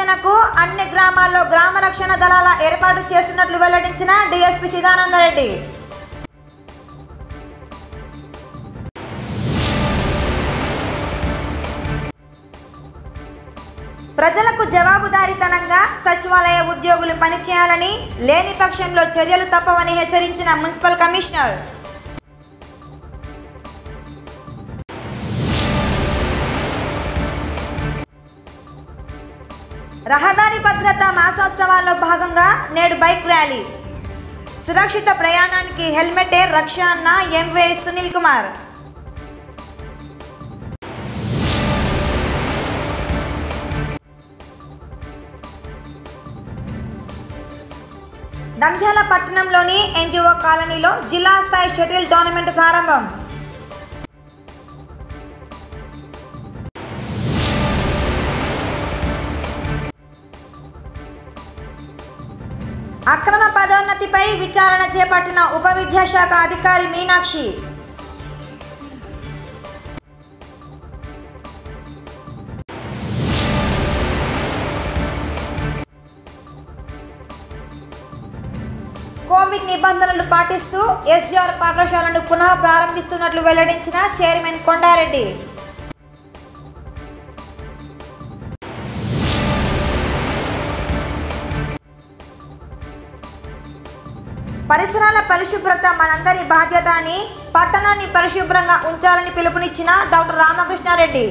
రక్షణకు అన్ని గ్రామాల్లో గ్రామ రక్షణ దళాల ఏర్పాటు చేస్తున్నట్లు వెల్లడించిన డిఎస్పీ చిదానందరెడ్డి ప్రజలకు జవాబుదారీతనంగా సచివాలయ ఉద్యోగులు పనిచేయాలని లేని పక్షంలో చర్యలు తప్పవని హెచ్చరించిన మున్సిపల్ కమిషనర్ రహదారి భద్రత మాసోత్సవాల్లో భాగంగా నేడు బైక్ ర్యాలీ సురక్షిత ప్రయాణానికి హెల్మెటే రక్ష అన్న ఎంవే సునీల్ కుమార్ నంద్యాల పట్టణంలోని ఎన్జిఓ కాలనీలో జిల్లా స్థాయి షటిల్ టోర్నమెంట్ ప్రారంభం అక్రమ పదోన్నతిపై విచారణ చేపట్టిన ఉప విద్యాశాఖ అధికారి మీనాక్షి కోవిడ్ నిబంధనలు పాటిస్తూ ఎస్జీఆర్ పాఠశాలను పునః ప్రారంభిస్తున్నట్లు వెల్లడించిన చైర్మన్ కొండారెడ్డి పరిసరాల పరిశుభ్రత మనందరి బాధ్యత అని పట్టణాన్ని పరిశుభ్రంగా ఉంచాలని పిలుపునిచ్చిన doctor Ramakrishna Reddy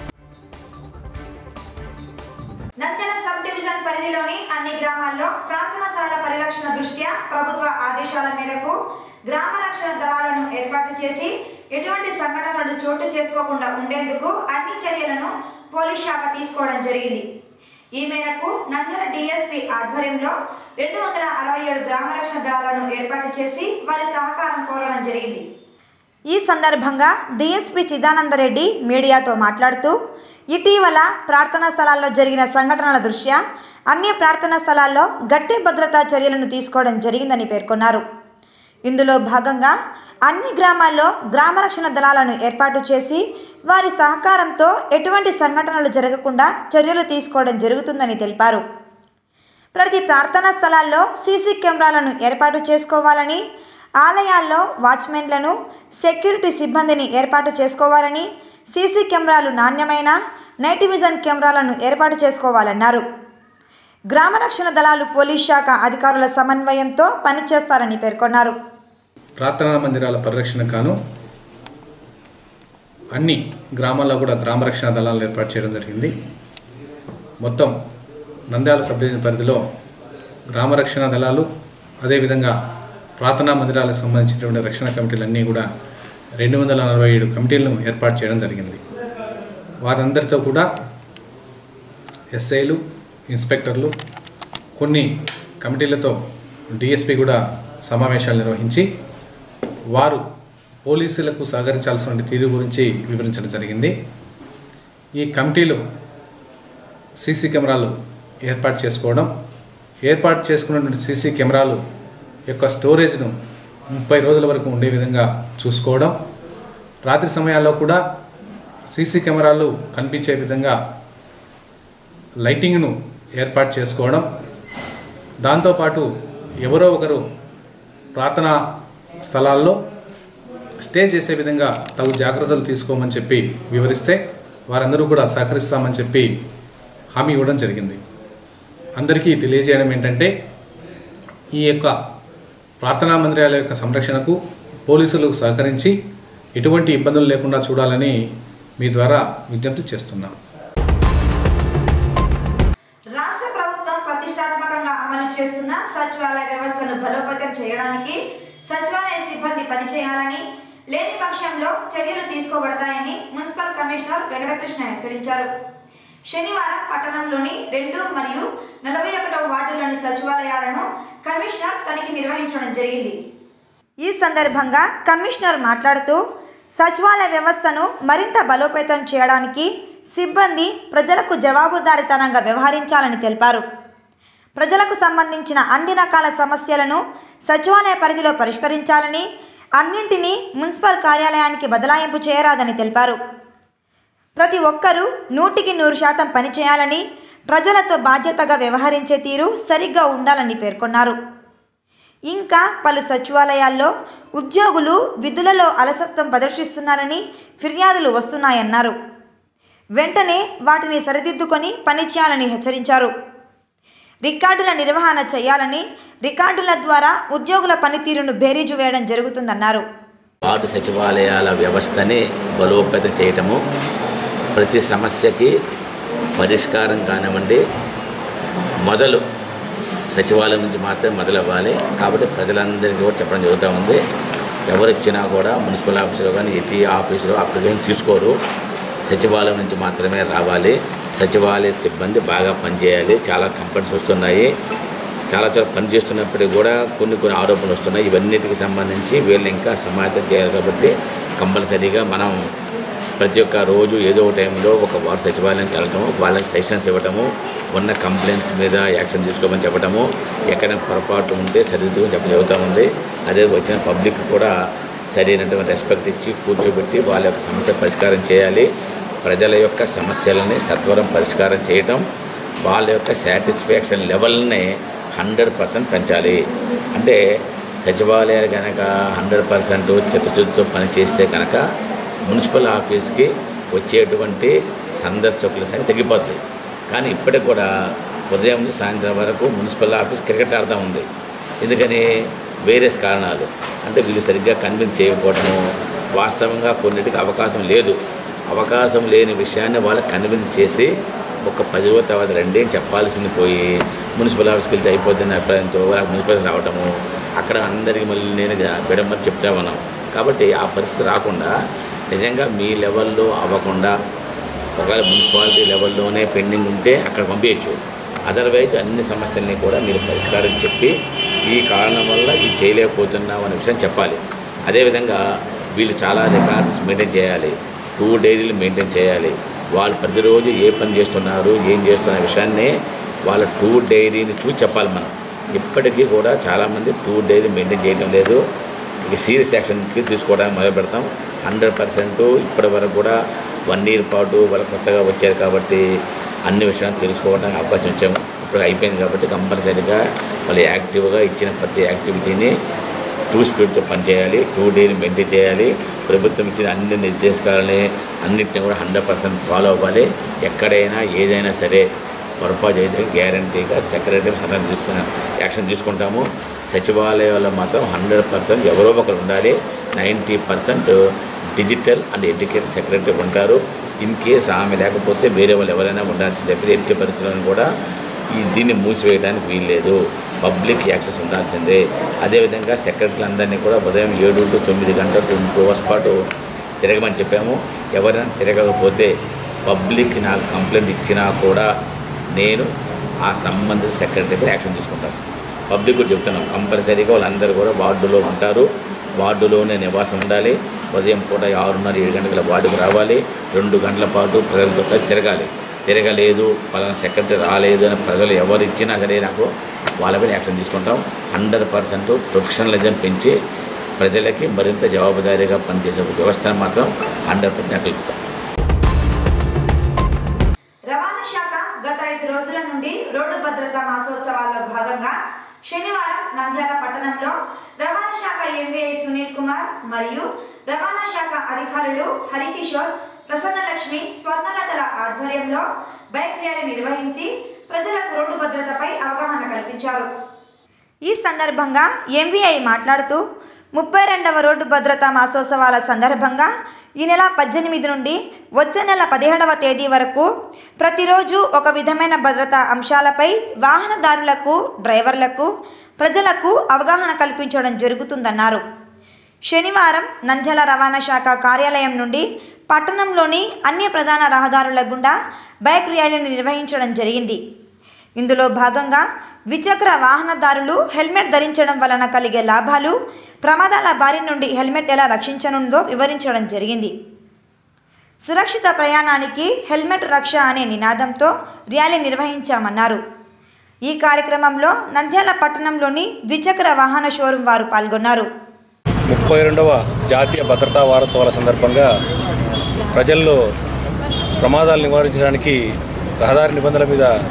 Nandyal sub division పరిధిలోని అన్ని గ్రామాల్లో ప్రార్థనా స్థలాల పరిరక్షణ దృష్ట్యా ప్రభుత్వ ఆదేశాల మేరకు గ్రామ రక్షణ దళాలను ఏర్పాటు చేసి ఎటువంటి సంఘటనలు చోటు చేసుకోకుండా ఉండేందుకు అన్ని చర్యలను పోలీస్ శాఖ తీసుకోవడం జరిగింది ఈ మేరకు నంద్యాల డిఎస్పీ ఆధ్వర్యంలో రెండు వందల అరవై ఏడు గ్రామ రక్షణ దళాలను ఏర్పాటు చేసి వారి సహకారం కోరడం జరిగింది ఈ సందర్భంగా డిఎస్పి చిదానందరెడ్డి మీడియాతో మాట్లాడుతూ ఇటీవల ప్రార్థనా స్థలాల్లో జరిగిన సంఘటనల దృష్ట్యా అన్ని ప్రార్థనా స్థలాల్లో గట్టి భద్రతా చర్యలను తీసుకోవడం జరిగిందని పేర్కొన్నారు ఇందులో భాగంగా అన్ని గ్రామాల్లో గ్రామ రక్షణ దళాలను ఏర్పాటు చేసి వారి సహకారంతో ఎటువంటి సంఘటనలు జరగకుండా చర్యలు తీసుకోవడం జరుగుతుందని తెలిపారు ప్రతి ప్రార్థనా స్థలాల్లో సీసీ కెమెరాలను ఏర్పాటు చేసుకోవాలని ఆలయాల్లో వాచ్మెన్లను సెక్యూరిటీ సిబ్బందిని ఏర్పాటు చేసుకోవాలని సీసీ కెమెరాలు నాణ్యమైన నైట్ విజన్ కెమెరాలను ఏర్పాటు చేసుకోవాలన్నారు గ్రామ రక్షణ దళాలు పోలీస్ శాఖ అధికారుల సమన్వయంతో పనిచేస్తారని పేర్కొన్నారు ప్రార్థనా మందిరాల పరిరక్షణ కాను అన్ని గ్రామాల్లో కూడా గ్రామ రక్షణ దళాలను ఏర్పాటు చేయడం జరిగింది మొత్తం నంద్యాల సబ్ డివిజన్ పరిధిలో గ్రామ రక్షణ దళాలు అదేవిధంగా ప్రార్థనా మందిరాలకు సంబంధించినటువంటి రక్షణ కమిటీలన్నీ కూడా రెండు వందల నలభై ఏడు కమిటీలను ఏర్పాటు చేయడం జరిగింది వారందరితో కూడా ఎస్ఐలు ఇన్స్పెక్టర్లు కొన్ని కమిటీలతో డిఎస్పి కూడా సమావేశాలు నిర్వహించి వారు పోలీసులకు సహకరించాల్సిన తీరు గురించి వివరించడం జరిగింది ఈ కమిటీలు సీసీ కెమెరాలు ఏర్పాటు చేసుకోవడం ఏర్పాటు చేసుకున్నటువంటి సీసీ కెమెరాలు యొక్క స్టోరేజ్ను ముప్పై రోజుల వరకు ఉండే విధంగా చూసుకోవడం రాత్రి సమయాల్లో కూడా సీసీ కెమెరాలు కనిపించే విధంగా లైటింగ్ను ఏర్పాటు చేసుకోవడం దాంతోపాటు ఎవరో ఒకరు ప్రార్థనా స్థలాల్లో స్టే చేసే విధంగా తగు జాగ్రత్తలు తీసుకోమని చెప్పి వివరిస్తే వారందరూ కూడా సహకరిస్తామని చెప్పి హామీ ఇవ్వడం జరిగింది అందరికీ తెలియజేయడం ఏంటంటే ఈ యొక్క ప్రార్థనా మందిరాల యొక్క సంరక్షణకు పోలీసులు సహకరించి ఎటువంటి ఇబ్బందులు లేకుండా చూడాలని మీ ద్వారా విజ్ఞప్తి చేస్తున్నాం రాష్ట్ర ప్రభుత్వం ప్రతిష్టాత్మకంగా అమలు చేస్తున్న సచివాలయ వ్యవస్థను బలోపేతం చేయడానికి సచివాలయ సిబ్బంది పనిచేయాలని లేని పక్షంలో చర్యలు తీసుకోబడతాయని మున్సిపల్ కమిషనర్ వెంకటకృష్ణ హెచ్చరించారు శనివారం పట్టణంలోని రెండు మరియు నలభై ఒకటవ వార్డులోని సచివాలయాలను కమిషనర్ తనిఖీ నిర్వహించడం జరిగింది ఈ సందర్భంగా కమిషనర్ మాట్లాడుతూ సచివాలయ వ్యవస్థను మరింత బలోపేతం చేయడానికి సిబ్బంది ప్రజలకు జవాబుదారీతనంగా వ్యవహరించాలని తెలిపారు ప్రజలకు సంబంధించిన అన్ని రకాల సమస్యలను సచివాలయ పరిధిలో పరిష్కరించాలని అన్నింటినీ మున్సిపల్ కార్యాలయానికి బదలాయింపు చేయరాదని తెలిపారు ప్రతి ఒక్కరూ నూటికి నూరు శాతం పనిచేయాలని ప్రజలతో బాధ్యతగా వ్యవహరించే తీరు సరిగ్గా ఉండాలని పేర్కొన్నారు ఇంకా పలు సచివాలయాల్లో ఉద్యోగులు విధులలో అలసత్వం ప్రదర్శిస్తున్నారని ఫిర్యాదులు వస్తున్నాయన్నారు వెంటనే వాటిని సరిదిద్దుకొని పనిచేయాలని హెచ్చరించారు రికార్డుల నిర్వహణ చేయాలని రికార్డుల ద్వారా ఉద్యోగుల పనితీరును బేరీజు వేయడం జరుగుతుందన్నారు వార్డు సచివాలయాల వ్యవస్థని బలోపేతం చేయటము ప్రతి సమస్యకి పరిష్కారం కానివ్వండి మొదలు సచివాలయం నుంచి మాత్రమే మొదలవ్వాలి కాబట్టి ప్రజలందరికీ కూడా చెప్పడం జరుగుతూ ఉంది ఎవరు ఇచ్చినా కూడా మున్సిపల్ ఆఫీసులో కానీ ఎతి ఆఫీసులో అప్లికేషన్ తీసుకోరు సచివాలయం నుంచి మాత్రమే రావాలి సచివాలయ సిబ్బంది బాగా పనిచేయాలి చాలా కంప్లైంట్స్ వస్తున్నాయి చాలా చాలా పని చేస్తున్నప్పటికీ కూడా కొన్ని కొన్ని ఆరోపణలు వస్తున్నాయి ఇవన్నిటికి సంబంధించి వీళ్ళు ఇంకా సమాయత్తం చేయాలి కాబట్టి కంపల్సరీగా మనం ప్రతి ఒక్క రోజు ఏదో ఒక టైంలో ఒక వార్డు సచివాలయానికి వెళ్ళటము వాళ్ళకి సెషన్స్ ఇవ్వటము ఉన్న కంప్లైంట్స్ మీద యాక్షన్ తీసుకోమని చెప్పటము ఎక్కడైనా పొరపాటు ఉంటే సరిదిద్దుకొని చెప్ప చెబుతూ ఉంది అదే వచ్చిన పబ్లిక్ కూడా సరైనటువంటి రెస్పెక్ట్ ఇచ్చి కూర్చోబెట్టి వాళ్ళ యొక్క సమస్య పరిష్కారం చేయాలి ప్రజల యొక్క సమస్యలని సత్వరం పరిష్కారం చేయటం వాళ్ళ యొక్క సాటిస్ఫాక్షన్ లెవెల్ని హండ్రెడ్ పర్సెంట్ పెంచాలి అంటే సచివాలయాలు కనుక హండ్రెడ్ పర్సెంట్ చిత్తశుద్ధితో పనిచేస్తే కనుక మున్సిపల్ ఆఫీస్కి వచ్చేటువంటి సందర్శకుల సంఖ్య తగ్గిపోతుంది కానీ ఇప్పటికి కూడా ఉదయం నుంచి సాయంత్రం వరకు మున్సిపల్ ఆఫీస్ క్రికెట్ ఆడుతూ ఉంది ఎందుకని వేరియస్ కారణాలు అంటే వీళ్ళు సరిగ్గా కన్విన్స్ చేయకపోవడము వాస్తవంగా కొన్నిటికి అవకాశం లేదు అవకాశం లేని విషయాన్ని వాళ్ళకి కన్విన్స్ చేసి ఒక పది రోజుల తర్వాత రండి అని చెప్పాల్సింది పోయి మున్సిపల్ ఆఫీస్కి వెళ్తే అయిపోతుంది అభిప్రాయంతో వాళ్ళకి మున్సిపల్ రావటము అక్కడ అందరికీ మళ్ళీ నేను విడమని చెప్తా ఉన్నాం కాబట్టి ఆ పరిస్థితి రాకుండా నిజంగా మీ లెవెల్లో అవ్వకుండా ఒకవేళ మున్సిపాలిటీ లెవెల్లోనే పెండింగ్ ఉంటే అక్కడ పంపించచ్చు అదర్వైజ్ అన్ని సమస్యల్ని కూడా మీరు పరిష్కారం చెప్పి ఈ కారణం వల్ల ఇది చేయలేకపోతున్నాం అనే విషయం చెప్పాలి అదేవిధంగా వీళ్ళు చాలా రికార్డ్స్ మెయింటైన్ చేయాలి టూ డైరీలు మెయింటైన్ చేయాలి వాళ్ళు ప్రతిరోజు ఏ పని చేస్తున్నారు ఏం చేస్తున్న విషయాన్ని వాళ్ళ టూ డైరీని చూసి చెప్పాలి మనం ఇప్పటికీ కూడా చాలామంది టూ డైరీ మెయింటైన్ చేయడం లేదు ఇక సీరియస్ యాక్షన్కి తీసుకోవడానికి మొదలు పెడతాం హండ్రెడ్ పర్సెంట్ ఇప్పటి వరకు కూడా వన్ ఇయర్ పాటు వాళ్ళు కొత్తగా వచ్చారు కాబట్టి అన్ని విషయాలు తెలుసుకోవడానికి అవకాశం ఇచ్చాము ఇప్పుడు అయిపోయింది కాబట్టి కంపల్సరీగా వాళ్ళు యాక్టివ్గా ఇచ్చిన ప్రతి యాక్టివిటీని టూ స్పీడ్తో పనిచేయాలి టూ డేని మెయింటైన్ చేయాలి ప్రభుత్వం ఇచ్చిన అన్ని నిర్దేశకాలని అన్నింటినీ కూడా హండ్రెడ్ పర్సెంట్ ఫాలో అవ్వాలి ఎక్కడైనా ఏదైనా సరే పొరపాటు అయితే గ్యారంటీగా సెక్రటరీ సలహా తీసుకున్న యాక్షన్ తీసుకుంటాము సచివాలయాల్లో మాత్రం హండ్రెడ్ పర్సెంట్ ఎవరో ఒకరు ఉండాలి ninety percent digital and education secretary ఉంటారు ఇన్ కేస్ ఆమె లేకపోతే వేరే వాళ్ళు ఎవరైనా ఉండాల్సిందే ఎట్టి పరిస్థితులను కూడా ఈ దీన్ని మూసివేయడానికి వీల్లేదు పబ్లిక్ యాక్సెస్ ఉండాల్సిందే అదేవిధంగా సెక్రటరీలందరినీ కూడా ఉదయం ఏడు టు తొమ్మిది గంటలు టూ అవర్స్ పాటు తిరగమని చెప్పాము ఎవరైనా తిరగకపోతే పబ్లిక్ నాకు కంప్లైంట్ ఇచ్చినా కూడా నేను ఆ సంబంధిత సెక్రటరీపై యాక్షన్ తీసుకుంటాను పబ్లిక్ కూడా చెప్తున్నాం కంపల్సరీగా వాళ్ళందరూ కూడా వార్డులో ఉంటారు వార్డులోనే నివాసం ఉండాలి ఉదయం పూట ఆరున్నర ఏడు గంటల వార్డుకు రావాలి రెండు గంటల పాటు ప్రజలతో కలిసి తిరగాలి తిరగలేదు పలానా సెక్రటరీ రాలేదు అని ప్రజలు ఎవరు ఇచ్చినా సరే నాకు వాళ్ళపై యాక్షన్ తీసుకుంటాం హండ్రెడ్ పర్సెంట్ ప్రొఫెషనలిజం పెంచి ప్రజలకి మరింత జవాబుదారీగా పనిచేసే ఒక వ్యవస్థను మాత్రం హండ్రెడ్ పర్సెంట్ కలుపుతాం రవాణా శాఖ గత ఐదు రోజుల నుండి రోడ్డు భద్రతా మాసోత్సవాల్లో భాగంగా శనివారం నంద్యాల పట్టణంలో రవాణా శాఖ ఎంవీఐ సునీల్ కుమార్ మరియు రవాణా శాఖ అధికారులు హరికిషోర్ ప్రసన్నలక్ష్మి స్వర్ణలతల ఆధ్వర్యంలో బైక్ ర్యాలీ నిర్వహించి ప్రజలకు రోడ్డు భద్రతపై అవగాహన కల్పించారు ఈ సందర్భంగా ఎంవీఐ మాట్లాడుతూ ముప్పై రెండవ రోడ్డు భద్రతా మాసోత్సవాల సందర్భంగా ఈ నెల పద్దెనిమిది నుండి వచ్చే నెల పదిహేడవ తేదీ వరకు ప్రతిరోజు ఒక విధమైన భద్రతా అంశాలపై వాహనదారులకు డ్రైవర్లకు ప్రజలకు అవగాహన కల్పించడం జరుగుతుందన్నారు శనివారం నంద్యాల రవాణా శాఖ కార్యాలయం నుండి పట్టణంలోని అన్ని ప్రధాన రహదారుల గుండా బైక్ ర్యాలీని నిర్వహించడం జరిగింది ఇందులో భాగంగా ద్విచక్ర వాహనదారులు హెల్మెట్ ధరించడం వలన కలిగే లాభాలు ప్రమాదాల బారి నుండి హెల్మెట్ ఎలా రక్షించనుందో వివరించడం జరిగింది సురక్షిత ప్రయాణానికి హెల్మెట్ రక్ష అనే నినాదంతో ర్యాలీ నిర్వహించామన్నారు ఈ కార్యక్రమంలో నంద్యాల పట్టణంలోని ద్విచక్ర వాహన షోరూం వారు పాల్గొన్నారు ముప్పై రెండవ జాతీయ భద్రతా వారోత్సవాల సందర్భంగా ప్రజల్లో ప్రమాదాలు నివారించడానికి రహదారి నిబంధనల మీద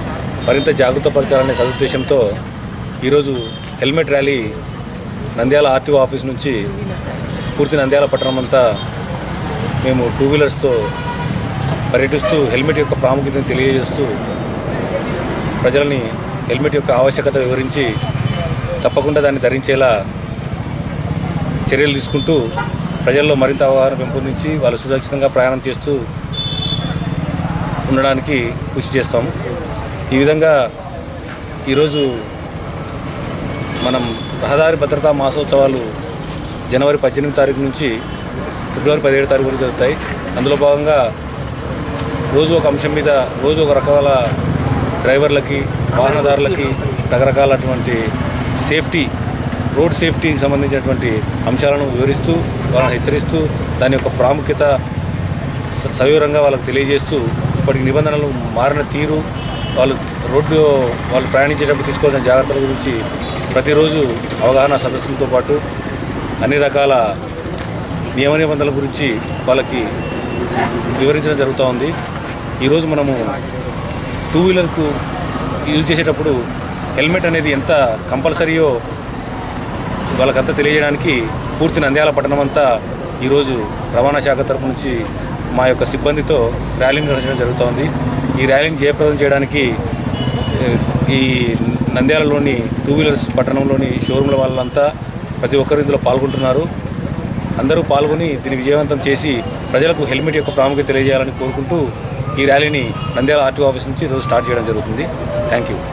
మరింత జాగృత పరచాలనే సదుద్దేశంతో ఈరోజు helmet rally Nandyal RTO office నుంచి పూర్తి నంద్యాల పట్టణం అంతా మేము టూ వీలర్స్తో పర్యటిస్తూ హెల్మెట్ యొక్క ప్రాముఖ్యతను తెలియజేస్తూ ప్రజలని హెల్మెట్ యొక్క ఆవశ్యకత వివరించి తప్పకుండా దాన్ని ధరించేలా చర్యలు తీసుకుంటూ ప్రజల్లో మరింత అవగాహన పెంపొందించి వాళ్ళు సురక్షితంగా ప్రయాణం చేస్తూ ఉండడానికి కృషి చేస్తాము ఈ విధంగా ఈరోజు మనం రహదారి భద్రతా మాసోత్సవాలు జనవరి పద్దెనిమిది తారీఖు నుంచి ఫిబ్రవరి పదిహేడు తారీఖు వరకు జరుగుతాయి అందులో భాగంగా రోజు ఒక అంశం మీద రోజు ఒక రకాల డ్రైవర్లకి వాహనదారులకి రకరకాలటువంటి సేఫ్టీ రోడ్ సేఫ్టీకి సంబంధించినటువంటి అంశాలను వివరిస్తూ వాళ్ళని హెచ్చరిస్తూ దాని యొక్క ప్రాముఖ్యత స- సవివరంగా వాళ్ళకి తెలియజేస్తూ ఇప్పటికి నిబంధనలు మారిన తీరు వాళ్ళు రోడ్డు వాళ్ళు ప్రయాణించేటప్పుడు తీసుకోవాల్సిన జాగ్రత్తల గురించి ప్రతిరోజు అవగాహన సదస్సులతో పాటు అన్ని రకాల నియమ నిబంధనల గురించి వాళ్ళకి వివరించడం జరుగుతూ ఉంది ఈరోజు మనము టూ వీలర్కు యూజ్ చేసేటప్పుడు హెల్మెట్ అనేది ఎంత కంపల్సరీయో వాళ్ళకంతా తెలియజేయడానికి పూర్తి నంద్యాల పట్టణం అంతా ఈరోజు రవాణా శాఖ తరపు నుంచి మా యొక్క సిబ్బందితో ర్యాలీని నిర్వహించడం జరుగుతోంది ఈ ర్యాలీని జయప్రదం చేయడానికి ఏ, ఈ నంద్యాలలోని టూ వీలర్స్ పట్టణంలోని షోరూమ్ల వాళ్ళంతా ప్రతి ఒక్కరు ఇందులో పాల్గొంటున్నారు అందరూ పాల్గొని దీన్ని విజయవంతం చేసి ప్రజలకు హెల్మెట్ యొక్క ప్రాముఖ్యత తెలియజేయాలని కోరుకుంటూ ఈ ర్యాలీని నంద్యాల ఆర్టీఓ ఆఫీస్ నుంచి ఈరోజు స్టార్ట్ చేయడం జరుగుతుంది థ్యాంక్ యూ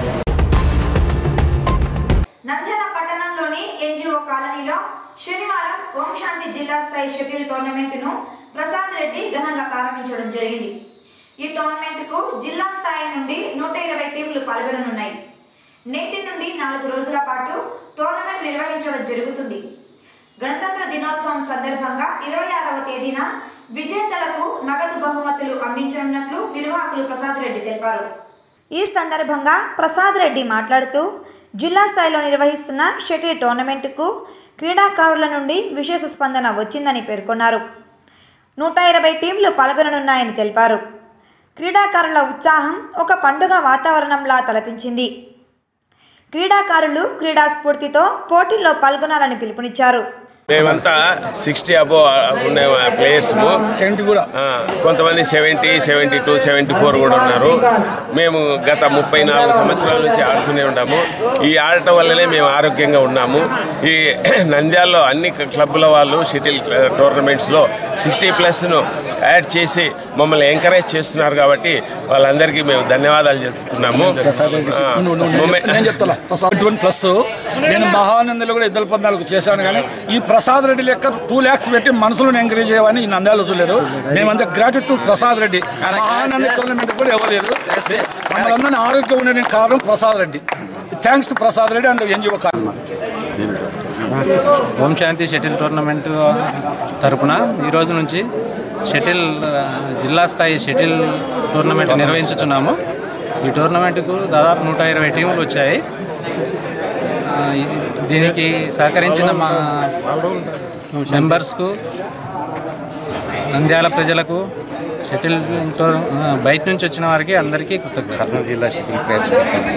నంద్యాల పట్టణంలోని ఎన్జిఓ కాలనీలో శనివారం ఓం శాంతి జిల్లా స్థాయి షటిల్ టోర్నమెంట్ను ప్రసాద్ రెడ్డి ఘనంగా ప్రారంభించడం జరిగింది ఈ టోర్నమెంట్కు జిల్లా స్థాయి నుండి నూట ఇరవై టీంలు పాల్గొననున్నాయి నేటి నుండి నాలుగు రోజుల పాటు టోర్నమెంట్ నిర్వహించడం జరుగుతుంది గణతంత్ర దినోత్సవం సందర్భంగా ఇరవై ఆరవ తేదీన విజేతలకు నగదు బహుమతులు అందించనున్నట్లు నిర్వాహకులు ప్రసాద్ రెడ్డి తెలిపారు ఈ సందర్భంగా ప్రసాద్ రెడ్డి మాట్లాడుతూ జిల్లా స్థాయిలో నిర్వహిస్తున్న షటిల్ టోర్నమెంటుకు క్రీడాకారుల నుండి విశేష స్పందన వచ్చిందని పేర్కొన్నారు నూట ఇరవై టీంలు పాల్గొననున్నాయని తెలిపారు క్రీడాకారుల ఉత్సాహం ఒక పండుగ వాతావరణంలా తలపించింది క్రీడాకారులు క్రీడా స్ఫూర్తితో పోటీల్లో పాల్గొనాలని పిలుపునిచ్చారు మేమంతా సిక్స్టీ అబో ఉండే ప్లేయర్స్ కొంతమంది seventy seventy two seventy four కూడా ఉన్నారు మేము గత ముప్పై నాలుగు సంవత్సరాల నుంచి ఆడుతూనే ఉన్నాము ఈ ఆడటం వల్లనే మేము ఆరోగ్యంగా ఉన్నాము ఈ నంద్యాలలో అన్ని క్లబ్ల వాళ్ళు షటిల్ టోర్నమెంట్స్లో సిక్స్టీ ప్లస్ను యాడ్ చేసి మమ్మల్ని ఎంకరేజ్ చేస్తున్నారు కాబట్టి వాళ్ళందరికీ మేము ధన్యవాదాలు చెప్తున్నాము ఆ, మొమ్మె- నేను చెప్తాను ట్వంటీ ప్లస్ నేను మహానందిలో కూడా ఇద్దరు పద్నాలుగు చేశాను కానీ ఈ ప్రసాద్ రెడ్డి లెక్క టూ ల్యాక్స్ పెట్టి మనసులను ఎంకరేజ్ చేయమని ఈ నంద్యాల చూడలేదు మేమంతా gratitude to Prasad Reddy Mahanandi tournament కూడా ఇవ్వలేదు మమ్మల్ని అందరినీ ఆరోగ్యం ఉండడానికి కారణం Prasad Reddy thanks to Prasad Reddy and NGO కారణం ఓం శాంతి షటిల్ టోర్నమెంట్ తరపున ఈ రోజు నుంచి షటిల్ ఆ, జిల్లా స్థాయి షటిల్ టోర్నమెంట్ నిర్వహించుతున్నాము ఈ టోర్నమెంట్కు దాదాపు నూట ఇరవై టీములు వచ్చాయి ఆ, ఇది- దీనికి సహకరించిన మా మెంబర్స్కు నంద్యాల ప్రజలకు షటిల్ టోర్ ఆ, బయట నుంచి వచ్చిన వారికి అందరికీ కృతజ్ఞత కర్నూలు జిల్లా షటిల్ ప్లేయర్స్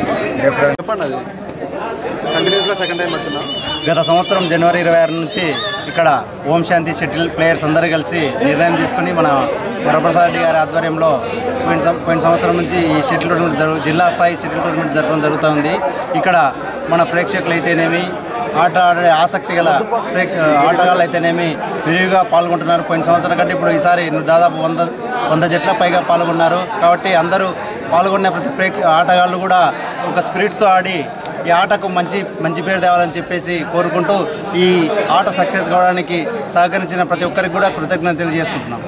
గత సంవత్సరం జనవరి ఇరవై ఆరు నుంచి ఇక్కడ ఓం శాంతి షటిల్ ప్లేయర్స్ అందరూ కలిసి నిర్ణయం తీసుకుని మన వరప్రసాద్ రెడ్డి గారి ఆధ్వర్యంలో పోయిన సం- పోయిన సంవత్సరం నుంచి ఈ షటిల్ టోర్నమెంట్ జరుగు జిల్లా స్థాయి షటిల్ టోర్నమెంట్ జరపడం జరుగుతూ ఉంది ఇక్కడ మన ప్రేక్షకులు అయితేనేమి ఆట ఆడే ఆసక్తి గల ప్రే ఆటగాళ్ళు అయితేనేమి విరివిగా పాల్గొంటున్నారు పోయిన సంవత్సరం కంటే ఇప్పుడు ఈసారి దాదాపు వంద వంద జట్ల పైగా పాల్గొన్నారు కాబట్టి అందరూ పాల్గొన్న ప్రతి ప్రేక్ష ఆటగాళ్ళు కూడా ఒక స్పిరిట్తో ఆడి ఈ ఆటకు మంచి మంచి పేరు తేవాలని చెప్పేసి కోరుకుంటూ ఈ ఆట సక్సెస్ కావడానికి సహకరించిన ప్రతి ఒక్కరికి కూడా కృతజ్ఞత తెలియజేసుకుంటున్నాం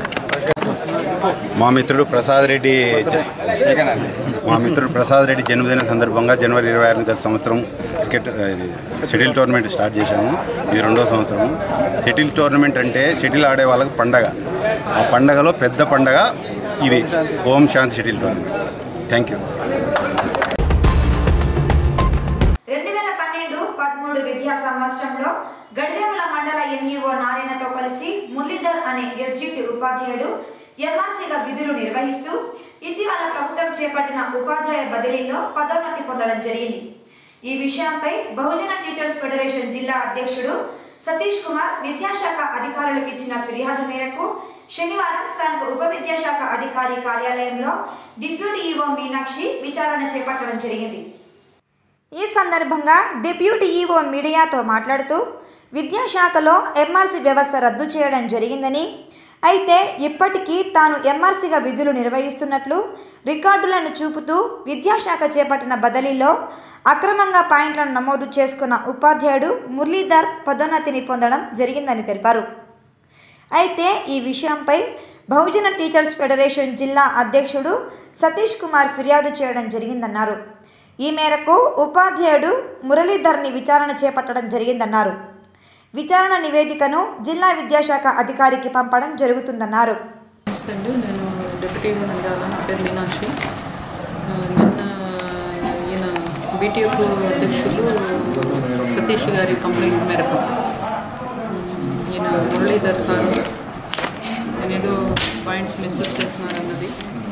మా మిత్రుడు ప్రసాద్ రెడ్డి జ- మా మిత్రుడు ప్రసాద్ రెడ్డి జన్మదిన సందర్భంగా జనవరి ఇరవై ఆరు గత సంవత్సరం క్రికెట్ ఆ, ఇది షటిల్ టోర్నమెంట్ స్టార్ట్ చేశాము ఇది రెండో సంవత్సరం షటిల్ టోర్నమెంట్ అంటే షటిల్ ఆడే వాళ్ళకి పండగ ఆ పండగలో పెద్ద పండగ ఇది Om Shanti shuttle tournament thank you రెండు వేల పన్నెండు పదమూడు విద్యా సంవత్సరంలో గడివేముల మండల ఎంఈఓ నారాయణతో కలిసి మురళీధర్ అనే ఎస్జిటి ఉపాధ్యాయుడు ఎంఆర్సీగా విధులు నిర్వహిస్తూ ఇటీవల ప్రభుత్వం చేపట్టిన ఉపాధ్యాయ బదిలీలో పదోన్నతి పొందడం జరిగింది ఈ విషయంపై బహుజన టీచర్స్ ఫెడరేషన్ జిల్లా అధ్యక్షుడు సతీష్ కుమార్ విద్యాశాఖ అధికారులకు ఇచ్చిన ఫిర్యాదు మేరకు శనివారం స్థానిక ఉప విద్యాశాఖ అధికారి కార్యాలయంలో డిప్యూటీ ఈవో మీనాక్షి విచారణ చేపట్టడం జరిగింది ఈ సందర్భంగా డిప్యూటీ ఈవో మీడియాతో మాట్లాడుతూ విద్యాశాఖలో ఎంఆర్సీ వ్యవస్థ రద్దు చేయడం జరిగిందని అయితే ఇప్పటికీ తాను ఎంఆర్సీగా విధులు నిర్వహిస్తున్నట్లు రికార్డులను చూపుతూ విద్యాశాఖ చేపట్టిన బదిలీలో అక్రమంగా పాయింట్లను నమోదు చేసుకున్న ఉపాధ్యాయుడు మురళీధర్ పదోన్నతిని పొందడం జరిగిందని తెలిపారు అయితే ఈ విషయంపై బహుజన టీచర్స్ ఫెడరేషన్ జిల్లా అధ్యక్షుడు సతీష్ కుమార్ ఫిర్యాదు చేయడం జరిగిందన్నారు ఈ మేరకు ఉపాధ్యాయుడు మురళీధర్ని విచారణ చేపట్టడం జరిగిందన్నారు విచారణ నివేదికను జిల్లా విద్యాశాఖ అధికారికి పంపడం జరుగుతుందన్నారు నమస్తే అండి నేను డిప్యూటీ మండల నా పేరు మీనాక్షి ఆ, నిన్న ఈయన బీటీఎఫ్ అధ్యక్షులు సతీష్ గారి కంప్లైంట్ మేరకు ఉమ్, ఈయన మురళీధర్ సార్ నేను ఏదో పాయింట్స్ మిస్యూజ్ చేస్తున్నారన్నది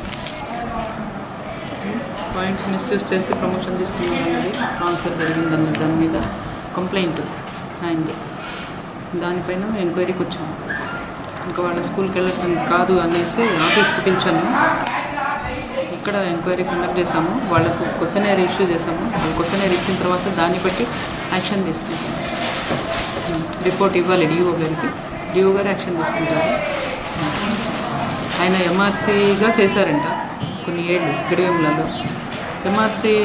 పాయింట్స్ మిస్యూజ్ చేసి ప్రమోషన్ తీసుకున్నారన్నది ట్రాన్స్ఫర్ జరిగిందన్న దాని మీద కంప్లైంట్ అయింది దానిపైన ఎంక్వైరీకి వచ్చాము ఇంకా వాళ్ళ స్కూల్కి వెళ్ళటం కాదు అనేసి ఆఫీస్కి పిలిచాను ఇక్కడ ఎంక్వైరీ కండక్ట్ చేశాము వాళ్ళకు క్వశ్చనేర్ ఇష్యూ చేశాము వాళ్ళు క్వశ్చనేర్ ఇచ్చిన తర్వాత దాన్ని బట్టి యాక్షన్ తీసుకుంటాము రిపోర్ట్ ఇవ్వాలి డిఓ గారికి డిఓ గారు యాక్షన్ తీసుకుంటారు ఆయన ఎంఆర్సీగా చేశారంట కొన్ని ఏళ్ళు గడివేములలో ఎంఆర్సీ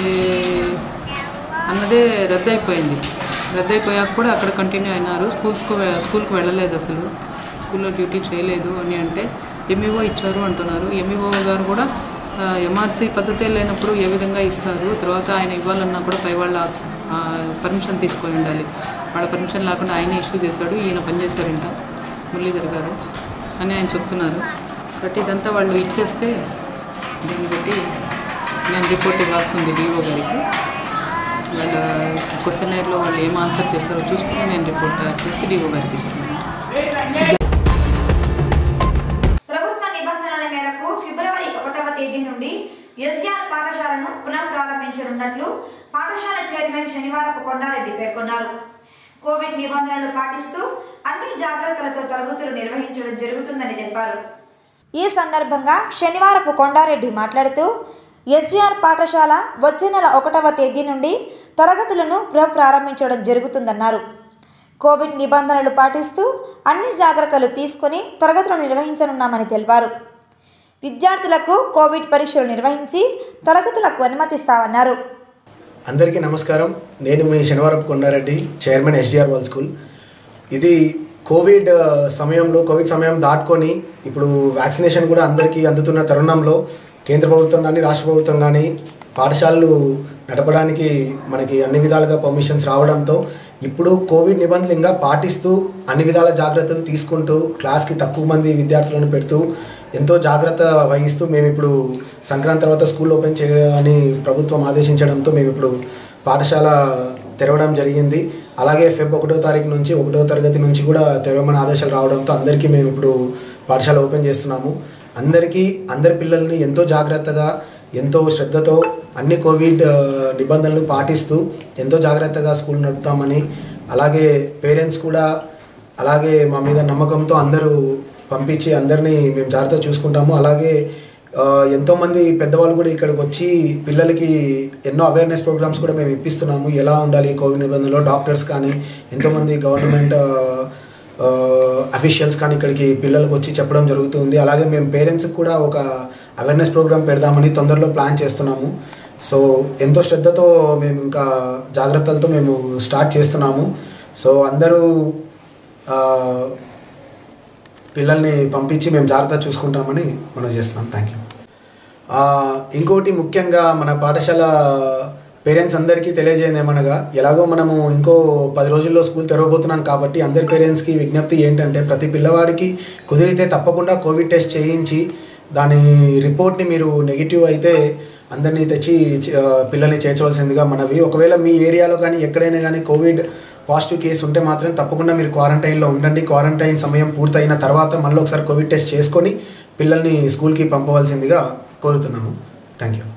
అన్నదే రద్దయిపోయింది రద్దయిపోయాక కూడా అక్కడ కంటిన్యూ అయినారు స్కూల్స్కు వె- స్కూల్కి వెళ్ళలేదు అసలు స్కూల్లో డ్యూటీ చేయలేదు అని అంటే ఎంఈఓ ఇచ్చారు అంటున్నారు ఎంఈఓ గారు కూడా ఎంఆర్సీ పద్ధతే లేనప్పుడు ఏ విధంగా ఇస్తారు తర్వాత ఆయన ఇవ్వాలన్నా కూడా పై వాళ్ళ పర్మిషన్ తీసుకొని ఉండాలి వాళ్ళ పర్మిషన్ లేకుండా ఆయనే ఇష్యూ చేశాడు ఈయన పనిచేశారంట మురళీధర్ గారు అని ఆయన చెప్తున్నారు బట్ ఇదంతా వాళ్ళు ఇచ్చేస్తే దీన్ని బట్టి నేను రిపోర్ట్ ఇవ్వాల్సి ఉంది డిఓ గారికి వాళ్ళ క్వశ్చనైర్లో వాళ్ళు ఏం ఆన్సర్ చేస్తారో చూసుకుని నేను రిపోర్ట్ తయారు చేసి డిఓ గారికి ఇస్తాను ప్రభుత్వ నిబంధనల మేరకు ఫిబ్రవరి ఒకటవ తేదీ నుండి ఎస్డిఆర్ పాఠశాలను పునః ప్రారంభించనున్నట్లు పాఠశాల చైర్మన్ శనివారపు కొండారెడ్డి పేర్కొన్నారు కోవిడ్ నిబంధనలు పాటిస్తూ అన్ని జాగ్రత్తలతో తరగతులు నిర్వహించడం జరుగుతుందని తెలిపారు ఈ సందర్భంగా శనివారపు కొండారెడ్డి మాట్లాడుతూ ఎస్డిఆర్ పాఠశాల వచ్చే నెల ఒకటవ తేదీ నుండి తరగతులను పునః ప్రారంభించడం జరుగుతుందన్నారు కోవిడ్ నిబంధనలు పాటిస్తూ అన్ని జాగ్రత్తలు తీసుకొని తరగతులు నిర్వహించనున్నామని తెలిపారు విద్యార్థులకు కోవిడ్ పరీక్షలు నిర్వహించి తరగతులకు అనుమతిస్తామన్నారు అందరికీ నమస్కారం నేను మీ శనివారపు Konda Reddy chairman SDR world school ఇది కోవిడ్ ఆ, సమయంలో కోవిడ్ సమయం దాటుకొని ఇప్పుడు వ్యాక్సినేషన్ కూడా అందరికీ అందుతున్న తరుణంలో కేంద్ర ప్రభుత్వం కానీ రాష్ట్ర ప్రభుత్వం కానీ పాఠశాలలు నడపడానికి మనకి అన్ని విధాలుగా పర్మిషన్స్ రావడంతో ఇప్పుడు కోవిడ్ నిబంధనలు ఇంకా పాటిస్తూ అన్ని విధాల జాగ్రత్తలు తీసుకుంటూ క్లాస్కి తక్కువ మంది విద్యార్థులను పెడుతూ ఎంతో జాగ్రత్త వహిస్తూ మేము ఇప్పుడు సంక్రాంతి తర్వాత స్కూల్ ఓపెన్ చేయని ప్రభుత్వం ఆదేశించడంతో మేము ఇప్పుడు పాఠశాల తెరవడం జరిగింది అలాగే ఫెబ్ ఒకటో తారీఖు నుంచి ఒకటో తరగతి నుంచి కూడా తెరవమని ఆదేశాలు రావడంతో అందరికీ మేము ఇప్పుడు పాఠశాల ఓపెన్ చేస్తున్నాము అందరికీ అందరి పిల్లల్ని ఎంతో జాగ్రత్తగా ఎంతో శ్రద్ధతో అన్ని కోవిడ్ ఆ, నిబంధనలు పాటిస్తూ ఎంతో జాగ్రత్తగా స్కూల్ నడుపుతామని అలాగే పేరెంట్స్ కూడా అలాగే మా మీద నమ్మకంతో అందరూ పంపించి అందరినీ మేము జాగ్రత్తగా చూసుకుంటాము అలాగే ఆ, ఎంతోమంది పెద్దవాళ్ళు కూడా ఇక్కడికి వచ్చి పిల్లలకి ఎన్నో అవేర్నెస్ ప్రోగ్రామ్స్ కూడా మేము ఇప్పిస్తున్నాము ఎలా ఉండాలి కోవిడ్ నిబంధనలో డాక్టర్స్ కానీ ఎంతోమంది గవర్నమెంట్ అఫీషియల్స్ కానీ ఇక్కడికి పిల్లలకు వచ్చి చెప్పడం జరుగుతుంది అలాగే మేము పేరెంట్స్కి కూడా ఒక అవేర్నెస్ ప్రోగ్రామ్ పెడదామని తొందరలో ప్లాన్ చేస్తున్నాము సో ఎంతో శ్రద్ధతో మేము ఇంకా జాగ్రత్తలతో మేము స్టార్ట్ చేస్తున్నాము సో అందరూ ఆ, పిల్లల్ని పంపించి మేము జాగ్రత్త చూసుకుంటామని మనం చేస్తున్నాం థ్యాంక్ యూ ఇంకోటి ముఖ్యంగా మన పాఠశాల పేరెంట్స్ అందరికీ తెలియజేయండి ఏమనగా ఎలాగో మనము ఇంకో పది రోజుల్లో స్కూల్ తెరవబోతున్నాం కాబట్టి అందరి పేరెంట్స్కి విజ్ఞప్తి ఏంటంటే ప్రతి పిల్లవాడికి కుదిరితే తప్పకుండా కోవిడ్ టెస్ట్ చేయించి దాని రిపోర్ట్ని మీరు నెగిటివ్ అయితే అందరినీ తెచ్చి చ- ఆ, పిల్లల్ని చేర్చవలసిందిగా మనవి ఒకవేళ మీ ఏరియాలో కానీ ఎక్కడైనా కానీ కోవిడ్ పాజిటివ్ కేసు ఉంటే మాత్రం తప్పకుండా మీరు క్వారంటైన్లో ఉండండి క్వారంటైన్ సమయం పూర్తయిన తర్వాత మళ్ళీ ఒకసారి కోవిడ్ టెస్ట్ చేసుకొని పిల్లల్ని స్కూల్కి పంపవలసిందిగా కోరుతున్నాము థ్యాంక్ యూ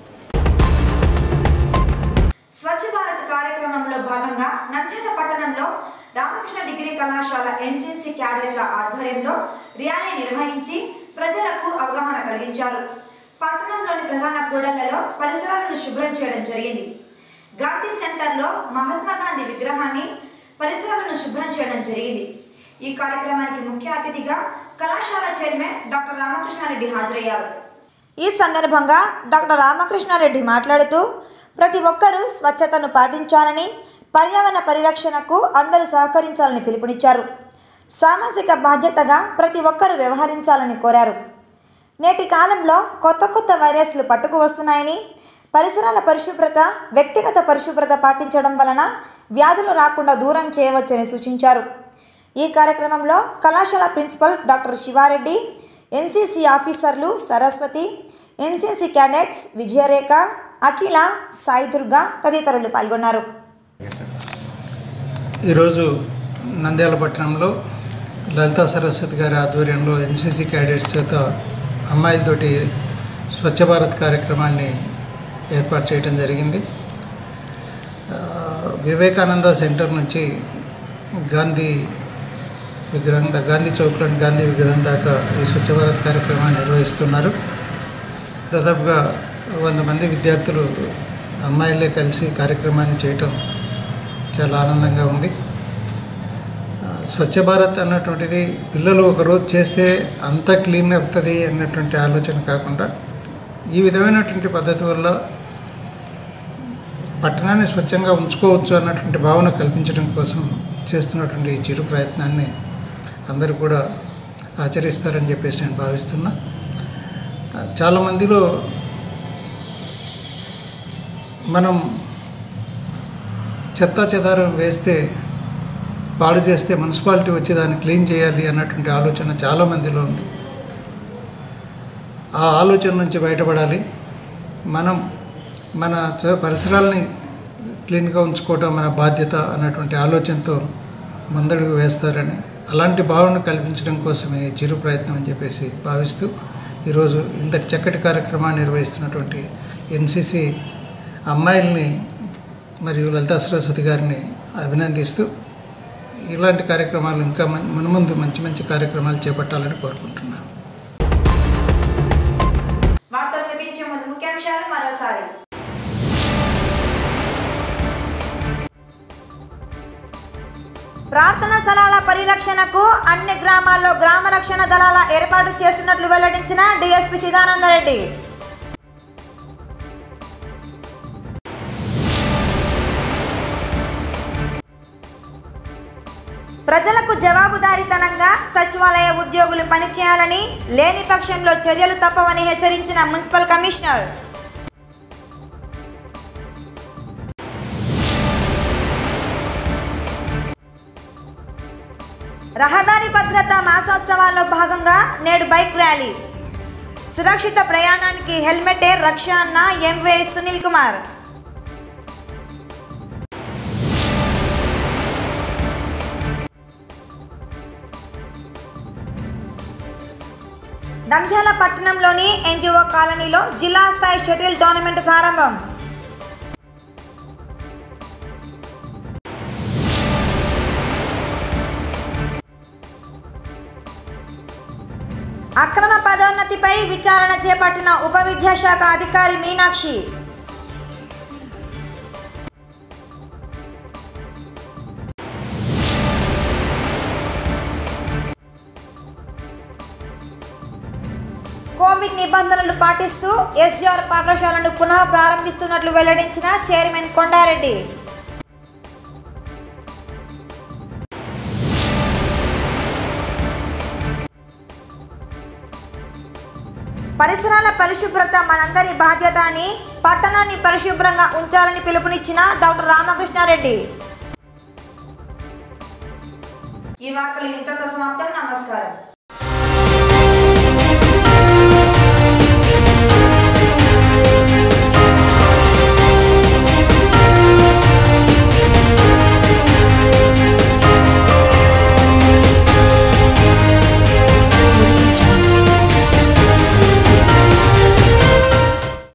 స్వచ్ఛ భారత్ కార్యక్రమంలో భాగంగా నంద్యాల పట్టణంలో రామకృష్ణ డిగ్రీ కళాశాల ఎన్సీసీ క్యాడెట్ల ఆధ్వర్యంలో ర్యాలీ నిర్వహించి ప్రజలకు అవగాహన కలిగించారు పట్టణంలోని ప్రధాన కూడళ్లలో పరిసరాలను శుభ్రం చేయడం జరిగింది గాంధీ సెంటర్లో మహాత్మా గాంధీ విగ్రహాన్ని పరిసరాలను శుభ్రం చేయడం జరిగింది ఈ కార్యక్రమానికి ముఖ్య అతిథిగా కళాశాల చైర్మన్ డాక్టర్ రామకృష్ణారెడ్డి హాజరయ్యారు ఈ సందర్భంగా డాక్టర్ రామకృష్ణారెడ్డి మాట్లాడుతూ ప్రతి ఒక్కరూ స్వచ్ఛతను పాటించాలని పర్యావరణ పరిరక్షణకు అందరూ సహకరించాలని పిలుపునిచ్చారు సామాజిక బాధ్యతగా ప్రతి ఒక్కరూ వ్యవహరించాలని కోరారు నేటి కాలంలో కొత్త కొత్త వైరస్లు పట్టుకు వస్తున్నాయని పరిసరాల పరిశుభ్రత వ్యక్తిగత పరిశుభ్రత పాటించడం వలన వ్యాధులు రాకుండా దూరం చేయవచ్చని సూచించారు ఈ కార్యక్రమంలో కళాశాల ప్రిన్సిపల్ డాక్టర్ శివారెడ్డి ఎన్సీసీ ఆఫీసర్లు సరస్వతి ఎన్సీసీ క్యాడెట్స్ విజయరేఖ అఖిల సాయి దుర్గా తదితరులు పాల్గొన్నారు ఈరోజు నంద్యాల పట్టణంలో లలితా సరస్వతి గారి ఆధ్వర్యంలో ఎన్సీసీ క్యాడెట్స్ చేత అమ్మాయిలతోటి స్వచ్ఛ భారత్ కార్యక్రమాన్ని ఏర్పాటు చేయడం జరిగింది ఆ, వివేకానంద సెంటర్ నుంచి గాంధీ విగ్రహం దా- గాంధీ చౌక్లోని గాంధీ విగ్రహం దాకా ఈ స్వచ్ఛ భారత్ కార్యక్రమాన్ని నిర్వహిస్తున్నారు దాదాపుగా వంద మంది విద్యార్థులు అమ్మాయిలే కలిసి కార్యక్రమాన్ని చేయటం చాలా ఆనందంగా ఉంది ఆ, స్వచ్ఛ భారత్ అన్నటువంటిది పిల్లలు ఒకరోజు చేస్తే అంత క్లీన్ అవుతుంది అన్నటువంటి ఆలోచన కాకుండా ఈ విధమైనటువంటి పద్ధతి వల్ల పట్టణాన్ని స్వచ్ఛంగా ఉంచుకోవచ్చు అన్నటువంటి భావన కల్పించడం కోసం చేస్తున్నటువంటి ఈ చిరు ప్రయత్నాన్ని అందరూ కూడా ఆచరిస్తారని చెప్పేసి నేను భావిస్తున్నా ఆ, చాలామందిలో మనం చెత్త చెదారం వేస్తే పాడు చేస్తే మున్సిపాలిటీ వచ్చి దాన్ని క్లీన్ చేయాలి అన్నటువంటి ఆలోచన చాలామందిలో ఉంది ఆ ఆలోచన నుంచి బయటపడాలి మనం మన చ- పరిసరాలని క్లీన్గా ఉంచుకోవటం మన బాధ్యత అన్నటువంటి ఆలోచనతో ముందడుగు వేస్తారని అలాంటి భావన కల్పించడం కోసమే ఈ చిరు ప్రయత్నం అని చెప్పేసి భావిస్తూ ఈరోజు ఇంతటి చక్కటి కార్యక్రమాన్ని నిర్వహిస్తున్నటువంటి ఎన్సిసి అమ్మాయిల్ని మరియు లలితా సరస్వతి గారిని అభినందిస్తూ ఇలాంటి కార్యక్రమాలు ఇంకా మన మున్ముందు మంచి మంచి కార్యక్రమాలు చేపట్టాలని కోరుకుంటున్నాను వార్తలు ముగించే ముందు ముఖ్యాంశాలు మరోసారి ప్రార్థనా స్థలాల పరిరక్షణకు అన్ని గ్రామాల్లో గ్రామ రక్షణ దళాల ఏర్పాటు చేస్తున్నట్లు వెల్లడించిన డిఎస్పీ చిదానందరెడ్డి ప్రజలకు జవాబుదారీతనంగా సచివాలయ ఉద్యోగులు పనిచేయాలని లేని పక్షంలో చర్యలు తప్పవని హెచ్చరించిన మున్సిపల్ కమిషనర్ రహదారి భద్రత మాసోత్సవాల్లో భాగంగా నేడు బైక్ ర్యాలీ సురక్షిత ప్రయాణానికి హెల్మెటే రక్ష అన్న ఎంవే సునీల్ కుమార్ నంద్యాల పట్టణంలోని ఎన్జిఓ కాలనీలో జిల్లా స్థాయి షటిల్ టోర్నమెంట్ ప్రారంభం అక్రమ పదోన్నతిపై విచారణ చేపట్టిన ఉప విద్యాశాఖ అధికారి మీనాక్షి కోవిడ్ నిబంధనలు పాటిస్తూ ఎస్జీఆర్ పాఠశాలను పునః ప్రారంభిస్తున్నట్లు వెల్లడించిన చైర్మన్ కొండారెడ్డి పరిసరాల పరిశుభ్రత మనందరి బాధ్యత అని పట్టణాన్ని పరిశుభ్రంగా ఉంచాలని పిలుపునిచ్చిన డాక్టర్ రామకృష్ణారెడ్డి ఈ వార్తలు ఇంతటితో సమాప్తం నమస్కారం